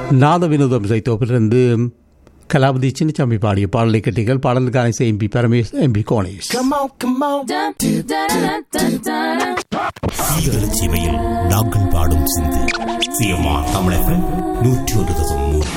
நாத வினோதம் சைத்தோப்பிலிருந்து கலாபதி சின்னசாமி பாடிய பாடலை கட்டிகள் பாடலுக்கான இசை MP Paramesh MP Konesh Come on, come on. சீரழச் சீமையில் நாங்கள் பாடும் சிந்து சிஎம்ஆ தமிழகம் நூற்றி ஒரு தசம் மூணு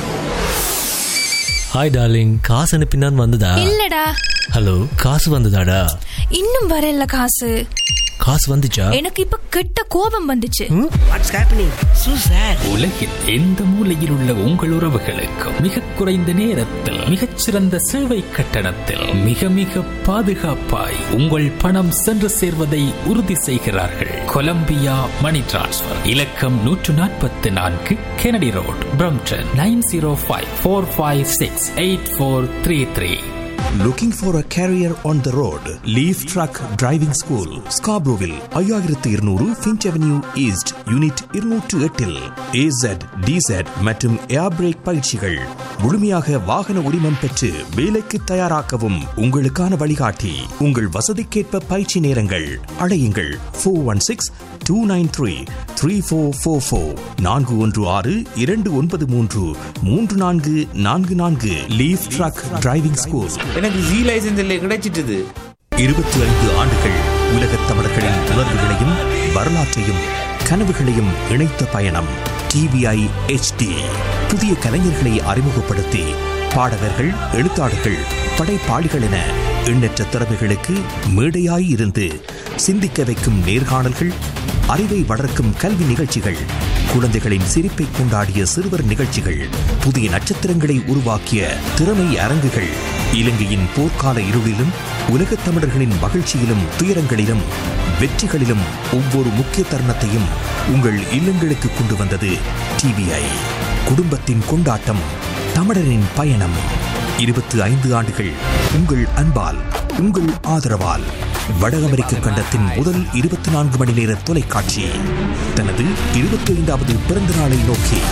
ஹாய் டார்லிங் காசு அனுப்பினான் வந்ததா இல்லடா ஹலோ காசு வந்ததாடா இன்னும் வரல காசு காசு வந்துச்சா எனக்கு இப்ப கெட்ட கோபம் வந்துச்சு What's happening? So sad. உலகில் எந்த மூலையில் உள்ள உங்கள் உறவுகளுக்கும் மிக குறைந்த நேரத்தில் மிகச்சிறந்த சேவை கட்டணத்தில் மிக மிக பாதுகாப்பாய் உங்கள் பணம் சென்று சேர்வதை உறுதி செய்கிறார்கள் கொலம்பியா மணி டிரான்ஸ்ஃபர் இலக்கம் நூற்று நாற்பத்தி நான்கு Kennedy road Brampton nine zero five four five six eight four three three looking for a career on the road leaf truck driving school ஸ்காப்ரோவில் ஐயாயிரத்து இருநூறு ஃபின்ச் அவென்யூ ஈஸ்ட் யூனிட் இருநூற்று எட்டில் ஏசட் டிசட் மற்றும் ஏர் பிரேக் பயிற்சிகள் முழுமையாக வாகன உரிமம் பெற்று வேலைக்கு தயாராக்கவும் உங்களுக்கான வழிகாட்டி உங்கள் வசதிக்கேற்ப பயிற்சி நேரங்கள் அழையுங்கள் four one six two nine three three four four four நான்கு ஒன்று ஆறு இரண்டு ஒன்பது மூன்று மூன்று நான்கு நான்கு நான்கு லீஃப் ட்ரக் டிரைவிங் ஸ்கூல் எனக்கு ஜி லைசன்ஸ் இல்லை கிடைச்சிட்டுது இருபத்தி ஐந்து ஆண்டுகள் உலகத் தமிழர்களின் உணர்வுகளையும் வரலாற்றையும் கனவுகளையும் இணைத்த பயணம் டிவிஐ HD புதிய கலைஞர்களை அறிமுகப்படுத்தி பாடகர்கள் எழுத்தாளர்கள் படைப்பாளிகள் என எண்ணற்ற திறமைகளுக்கு மேடையாய் இருந்து சிந்திக்க வைக்கும் நேர்காணல்கள் அறிவை வளர்க்கும் கல்வி நிகழ்ச்சிகள் குழந்தைகளின் சிரிப்பை கொண்டாடிய சிறுவர் நிகழ்ச்சிகள் புதிய நட்சத்திரங்களை உருவாக்கிய திறமை அரங்குகள் இலங்கையின் போர்க்கால இருளிலும் உலகத் தமிழர்களின் மகிழ்ச்சியிலும் துயரங்களிலும் வெற்றிகளிலும் ஒவ்வொரு முக்கிய தருணத்தையும் உங்கள் இல்லங்களுக்கு கொண்டு வந்தது டிவிஐ குடும்பத்தின் கொண்டாட்டம் தமிழரின் பயணம் இருபத்தி ஐந்து ஆண்டுகள் உங்கள் அன்பால் உங்கள் ஆதரவால் வட அமெரிக்க கண்டத்தின் முதல் இருபத்தி நான்கு மணி நேர தொலைக்காட்சி தனது இருபத்தி ஐந்தாவது பிறந்த நாளை நோக்கி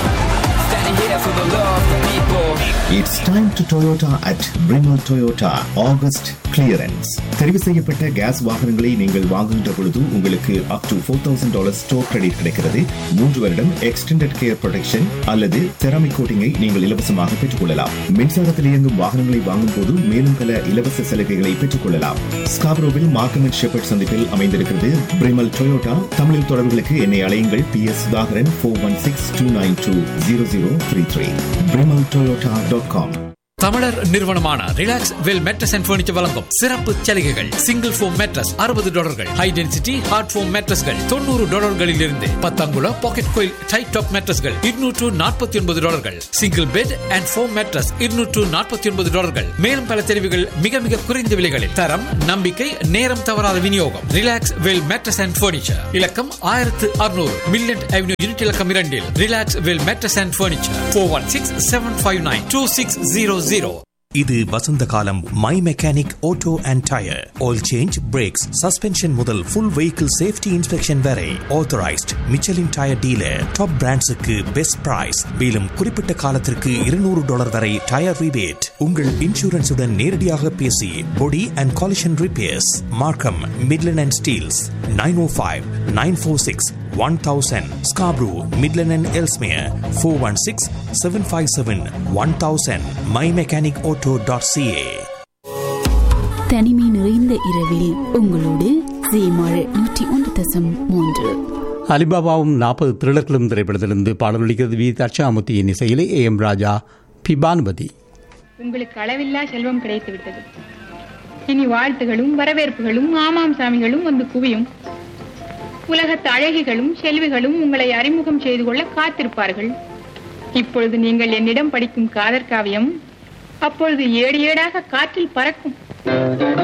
It's time to Toyota at Brimmel Toyota August clearance. தெரிவு செய்யப்பட்ட கேஸ் வாகனங்களை நீங்கள் வாங்குகின்ற பொழுது உங்களுக்கு up to four thousand dollar store credit கிடைக்கிறது மூன்று வருடம் எக்ஸ்டெண்டட் கேர் ப்ரொடெக்ஷன் அல்லது செராமிக் கோட்டிங்கை நீங்கள் இலவசமாக பெற்றுக் கொள்ளலாம் மின்சாரத்தில் இயங்கும் வாகனங்களை வாங்கும் போது மேலும் பல இலவச சலுகைகளை பெற்றுக் கொள்ளலாம் ஸ்காப்ரோவில் மார்க்கம் அண்ட் ஷெப்பர்ட் சந்திப்பில் அமைந்திருக்கிறது பிரிமல் டொயோட்டா தமிழில் தொடர்புகளுக்கு என்னை அழையுங்கள் P S Sudhakaran four one six two nine two zero zero three three பிரிமல் டொயோட்டா டாட் காம் தமிழர் நிறுவனமான relax well mattress and furniture வழங்கும் சிறப்பு சலுகைகள் சிங்கிள் ஃபோம் மேட்ரஸ் அறுபது டாலர்கள் ஹை டென்சிட்டி ஹார்ட் ஃபோம் மேட்ரஸ்கள் தொண்ணூறு டாலர்களில் இருந்து பத்தங்குல பாக்கெட் கோயில் டைட் டாப் மேட்ரஸ்கள் இருநூற்று நாற்பத்தி ஒன்பது டாலர்கள் single bed and foam mattress இருநூற்று நாற்பத்தி ஒன்பது டாலர்கள் மேலும் பல தெரிவுகள் மிக மிக குறைந்த விலைகளில் தரம் நம்பிக்கை நேரம் தவறாத விநியோகம் relax well mattress and furniture இலக்கம் ஆயிரத்து அறுநூறு மில்லன் அவென்யூ யூனிட் இலக்கம் இரண்டில் relax well mattress and furniture four one six seven five nine two six zero zero இது வசந்த காலம் my mechanic auto and tyre oil change brakes suspension முதல் full vehicle safety inspection வரை authorised Michelin tyre dealer top பிராண்ட்ஸுக்கு best price மேலும் குறிப்பிட்ட காலத்திற்கு இருநூறு டாலர் வரை டயர் ரிபேட் உங்கள் இன்சூரன்ஸுடன் நேரடியாக பேசி body and collision repairs Markham Midland and Steeles nine O five nine four six one thousand Scarborough Midland and Ellesmere four one six seven five seven one thousand my mechanic auto dot CA தனிமை நிறைந்த இரவில் உங்களோடு சீமாழ் நூற்றி ஒன்று தசம் மூன்று அலிபாபாவும் நாற்பது திருடர்களும் திரைப்படத்திலிருந்து பாடல் ஒலிக்கிறது வி தட்சாமூர்த்தியின் இசையிலே A M Raja P Bhanumathi உங்களுக்கு அளவில்லா செல்வம் கிடைத்து விட்டது இனி வாழ்த்துகளும் வரவேற்புகளும் ஆமாம் சாமிகளும் வந்து குவியும் உலகத்து அழகிகளும் செல்விகளும் உங்களை அறிமுகம் செய்து கொள்ள காத்திருப்பார்கள் இப்பொழுது நீங்கள் என்னிடம் படிக்கும் காதற் காவியம் அப்பொழுது ஏடு ஏடாக காற்றில் பறக்கும்